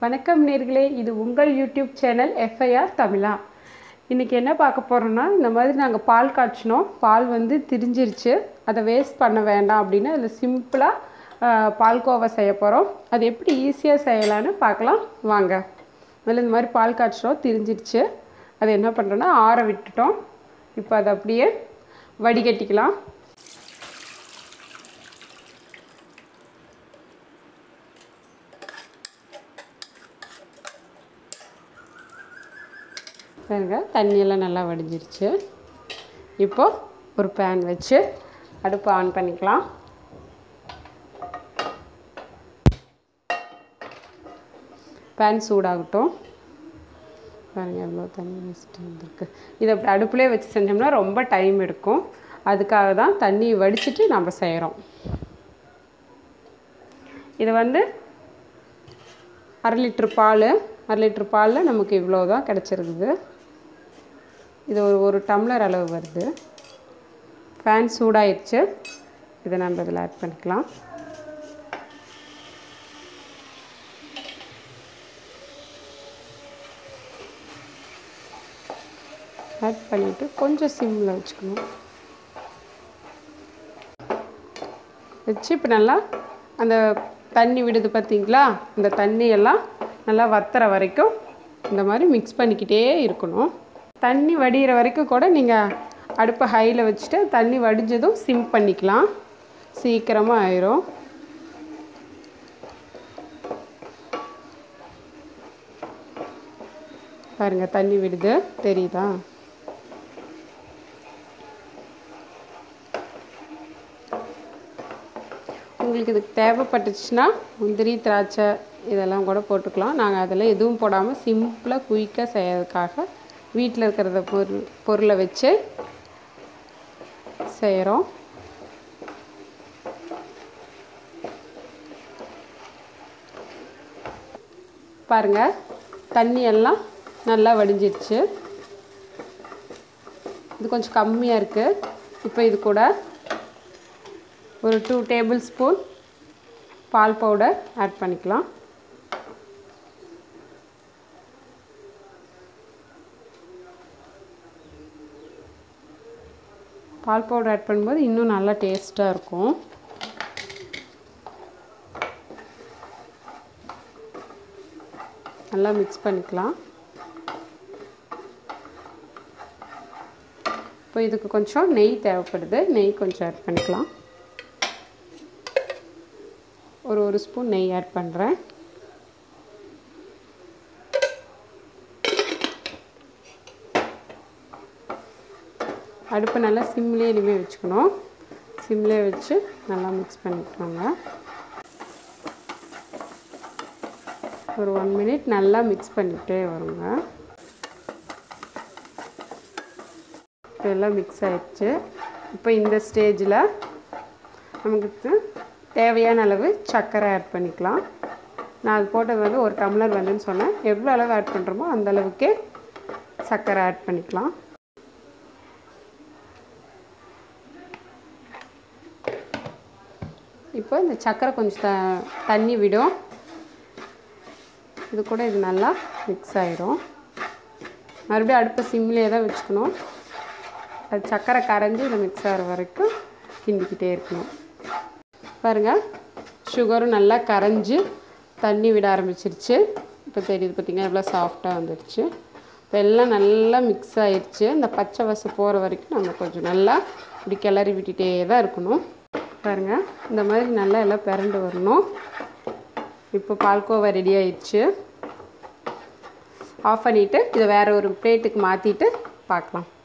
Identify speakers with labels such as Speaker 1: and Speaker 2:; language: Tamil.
Speaker 1: வணக்கம் நேர்களே இது உங்கள் யூடியூப் சேனல் எஃப்ஐஆர் தமிழா இன்றைக்கி என்ன பார்க்க போகிறோன்னா இந்த மாதிரி நாங்கள் பால் காய்ச்சினோம் பால் வந்து திரிஞ்சிருச்சு அதை வேஸ்ட் பண்ண வேண்டாம் அப்படின்னு அதில் சிம்பிளாக பால்கோவா செய்ய போகிறோம் அது எப்படி ஈஸியாக செய்யலான்னு பார்க்கலாம் வாங்க அதில் இந்த மாதிரி பால் காய்ச்சினோம் திரிஞ்சிருச்சு அதை என்ன பண்ணுறோன்னா ஆற விட்டுட்டோம் இப்போ அதை அப்படியே வடிகட்டிக்கலாம் பாருங்க தண்ணியெல்லாம் நல்லா வடிஞ்சிருச்சு இப்போ ஒரு பேன் வச்சு அடுப்பு ஆன் பண்ணிக்கலாம் பேன் சூடாகட்டும் பாருங்க எவ்வளோ தண்ணி வேஸ்ட் வந்துருக்கு இதை அப்படி அடுப்புலேயே வச்சு செஞ்சோம்னா ரொம்ப டைம் எடுக்கும் அதுக்காக தான் தண்ணி வடிச்சிட்டு நம்ம செய்கிறோம் இது வந்து அரை லிட்ரு பால் அரை லிட்ரு பாலில் நமக்கு இவ்வளோ தான் கிடச்சிருக்குது இது ஒரு ஒரு டம்ளர் அளவு வருது ஃபேன் சூடாயிடுச்சு இதை நம்ம இதில் ஆட் பண்ணிக்கலாம் ஆட் பண்ணிவிட்டு கொஞ்சம் சிம்மில் வச்சுக்கணும் வச்சு இப்போ நல்லா அந்த தண்ணி விடுது பார்த்தீங்களா இந்த தண்ணியெல்லாம் நல்லா வத்துற வரைக்கும் இந்த மாதிரி மிக்ஸ் பண்ணிக்கிட்டே இருக்கணும் தண்ணி வடிகிற வரைக்கும் கூட நீங்கள் அடுப்பை ஹையில் வச்சுட்டு தண்ணி வடிஞ்சதும் சிம் பண்ணிக்கலாம் சீக்கிரமாக ஆயிரும் பாருங்கள் தண்ணி விடுது தெரியுதா உங்களுக்கு இதுக்கு தேவைப்பட்டுச்சுன்னா முந்திரி திராட்சை இதெல்லாம் கூட போட்டுக்கலாம் நாங்கள் அதில் எதுவும் போடாமல் சிம்பிளாக குயிக்காக செய்யறதுக்காக வீட்டில் இருக்கிறத பொருள் பொருளை வச்சு செய்கிறோம் பாருங்கள் தண்ணி எல்லாம் நல்லா வடிஞ்சிருச்சு இது கொஞ்சம் கம்மியாக இருக்குது இப்போ இது கூட ஒரு டூ டேபிள் ஸ்பூன் பால் பவுடர் ஆட் பண்ணிக்கலாம் பால் பவுடர் ஆட் பண்ணும்போது இன்னும் நல்லா டேஸ்ட்டாக இருக்கும் நல்லா மிக்ஸ் பண்ணிக்கலாம் இப்போ இதுக்கு கொஞ்சம் நெய் தேவைப்படுது நெய் கொஞ்சம் ஆட் பண்ணிக்கலாம் ஒரு ஒரு ஸ்பூன் நெய் ஆட் பண்ணுறேன் அடுப்பை நல்லா சிம்லேயே இனிமேல் வச்சுக்கணும் சிம்லேயே வச்சு நல்லா மிக்ஸ் பண்ணிக்கோங்க ஒரு ஒன் மினிட் நல்லா மிக்ஸ் பண்ணிகிட்டே வருங்க இப்போ எல்லாம் மிக்ஸ் ஆயிடுச்சு இப்போ இந்த ஸ்டேஜில் நமக்கு தேவையான அளவு சர்க்கரை ஆட் பண்ணிக்கலாம் நான் அது போட்டது வந்து ஒரு டம்ளர் வந்துன்னு சொன்னேன் எவ்வளோ அளவு ஆட் பண்ணுறோமோ அந்த அளவுக்கே சர்க்கரை ஆட் பண்ணிக்கலாம் இப்போ இந்த சர்க்கரை கொஞ்சம் த தண்ணி விடும் இது கூட இது நல்லா மிக்ஸ் ஆகிடும் மறுபடியும் அடுப்பை சிம்லேயே தான் வச்சுக்கணும் அது சர்க்கரை கரைஞ்சி இதில் மிக்ஸ் ஆகிற வரைக்கும் கிண்டிக்கிட்டே இருக்கணும் பாருங்கள் சுகரும் நல்லா கரைஞ்சி தண்ணி விட ஆரம்பிச்சிருச்சு இப்போ தெரியுது பார்த்திங்கன்னா எவ்வளோ சாஃப்டாக வந்துடுச்சு இப்போ எல்லாம் நல்லா மிக்ஸ் ஆயிடுச்சு இந்த பச்சை வசு போகிற வரைக்கும் நம்ம கொஞ்சம் நல்லா இப்படி கிளறி விட்டுட்டே தான் இருக்கணும் பாருங்கள் இந்த மாதிரி நல்லா எல்லாம் பிறண்டு வரணும் இப்போ பால்கோவா ரெடி ஆயிடுச்சு ஆஃப் பண்ணிவிட்டு இதை வேறு ஒரு பிளேட்டுக்கு மாற்றிட்டு பார்க்கலாம்